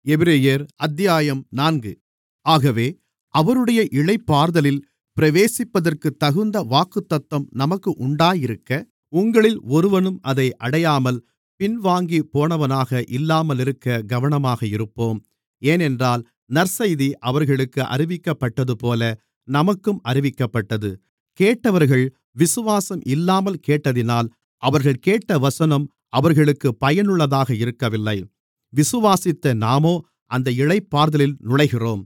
எபிரெயர் அத்தியாயம் நான்கு ஆகவே அவருடைய இளைப்பாறுதலில் பிரவேசிப்பதற்குத் தகுந்த வாக்குத்தத்தம் நமக்கு உண்டாயிருக்க உங்களில் ஒருவனும் அதை அடையாமல் பின்வாங்கிப்போனவனாக இல்லாமலிருக்க கவனமாக இருப்போம் ஏனென்றால் நற்செய்தி அவர்களுக்கு அறிவிக்கப்பட்டதுபோல நமக்கும் அறிவிக்கப்பட்டது கேட்டவர்கள் விசுவாசம் இல்லாமல் கேட்டதினால் அவர்கள் கேட்ட வசனம் அவர்களுக்குப் பயனுள்ளதாக இருக்கவில்லை விசுவாசித்த நாமோ அந்த இளைப்பாறுதலில் நுழைகிறோம்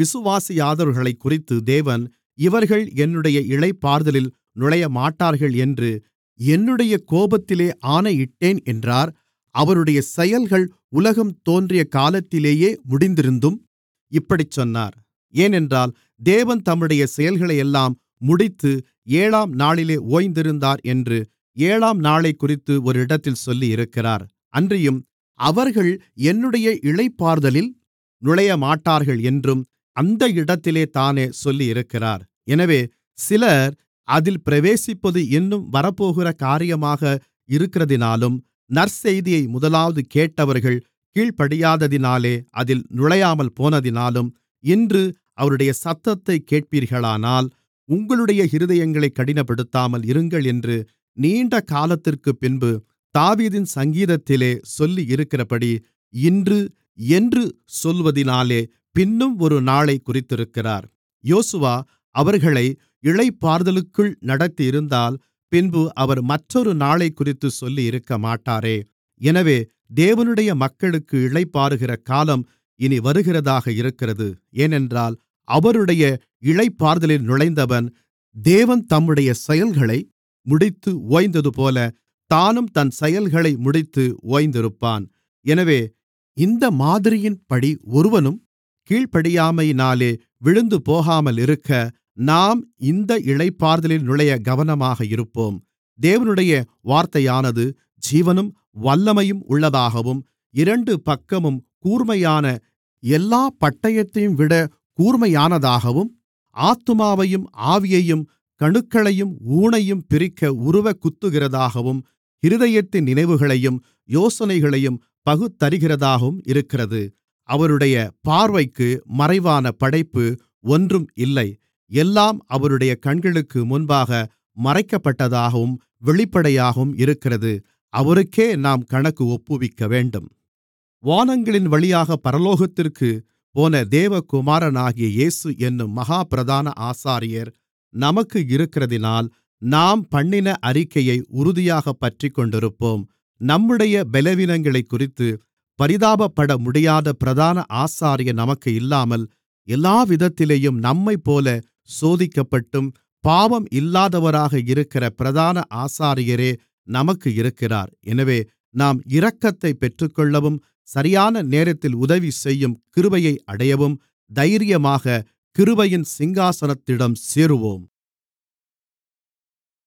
விசுவாசியாதவர்களைக்குறித்து தேவன் இவர்கள் என்னுடைய இளைப்பாறுதலில் நுழையமாட்டார்கள் என்று என்னுடைய கோபத்திலே ஆணையிட்டேன் என்றார் அவருடைய செயல்கள் உலகம் தோன்றிய காலத்திலேயே முடிந்திருந்தும் இப்படிச் சொன்னார் ஏனென்றால் தேவன் தம்முடைய செயல்களையெல்லாம் முடித்து ஏழாம் நாளிலே ஓய்ந்திருந்தார் என்று ஏழாம் நாளைக்குறித்து ஒரு இடத்தில் சொல்லியிருக்கிறார் அன்றியும் அவர்கள் என்னுடைய இளைப்பாறுதலில் நுழையமாட்டார்கள் என்றும் அந்த இடத்திலே தானே சொல்லியிருக்கிறார் எனவே சிலர் அதில் பிரவேசிப்பது இன்னும் வரப்போகிற காரியமாக இருக்கிறதினாலும் நற்செய்தியை முதலாவது கேட்டவர்கள் கீழ்ப்படியாததினாலே அதில் நுழையாமல் போனதினாலும் இன்று அவருடைய சத்தத்தைக் கேட்பீர்களானால் உங்களுடைய இருதயங்களைக் கடினப்படுத்தாமல் இருங்கள் என்று நீண்ட காலத்திற்குப்பின்பு தாவீதின் சங்கீதத்திலே சொல்லியிருக்கிறபடி இன்று என்று சொல்வதினாலே பின்னும் ஒரு நாளைக் குறித்திருக்கிறார் யோசுவா அவர்களை இளைப்பாறுதலுக்குள் நடத்தியிருந்தால் பின்பு அவர் மற்றொரு நாளைக்குறித்துச் சொல்லியிருக்கமாட்டாரே எனவே தேவனுடைய மக்களுக்கு இளைப்பாறுகிற காலம் இனி வருகிறதாக இருக்கிறது ஏனென்றால் அவருடைய இளைப்பாறுதலில் நுழைந்தவன் தேவன் தம்முடைய செயல்களை முடித்து ஓய்ந்ததுபோல தானும் தன் செயல்களை முடித்து ஓய்ந்திருப்பான் எனவே இந்த மாதிரியின்படி ஒருவனும் கீழ்ப்படியாமையினாலே விழுந்து போகாமல் இருக்க நாம் இந்த இளைப்பாறுதலில் நுழைய கவனமாக இருப்போம் தேவனுடைய வார்த்தையானது ஜீவனும் வல்லமையும் உள்ளதாகவும் இரண்டு பக்கமும் கூர்மையான எல்லா பட்டயத்தையும் விட கூர்மையானதாகவும் ஆத்துமாவையும் ஆவியையும் கணுக்களையும் ஊனையும் பிரிக்க உருவக் குத்துகிறதாகவும் இருதயத்தின் நினைவுகளையும் யோசனைகளையும் பகுத்தறிகிறதாகவும் இருக்கிறது அவருடைய பார்வைக்கு மறைவான படைப்பு ஒன்றும் இல்லை எல்லாம் அவருடைய கண்களுக்கு முன்பாக மறைக்கப்பட்டதாகவும் வெளிப்படையாகவும் இருக்கிறது அவருக்கே நாம் கணக்கு ஒப்புவிக்கவேண்டும் வானங்களின் வழியாக பரலோகத்திற்குப் போன தேவகுமாரனாகிய இயேசு என்னும் மகா பிரதான ஆசாரியர் நமக்கு இருக்கிறதினால் நாம் பண்ணின அறிக்கையை உறுதியாகப் பற்றிக்கொண்டிருப்போம் நம்முடைய பலவீனங்களைக்குறித்து பரிதாபப்பட முடியாத பிரதான ஆசாரியர் நமக்கு இல்லாமல் எல்லாவிதத்திலேயும் நம்மைப்போல சோதிக்கப்பட்டும் பாவம் இல்லாதவராக இருக்கிற பிரதான ஆசாரியரே நமக்கு இருக்கிறார் எனவே நாம் இரக்கத்தைப் பெற்றுக்கொள்ளவும் சரியான நேரத்தில் உதவி செய்யும் கிருபையை அடையவும் தைரியமாக கிருபையின் சிங்காசனத்திடம் சேருவோம்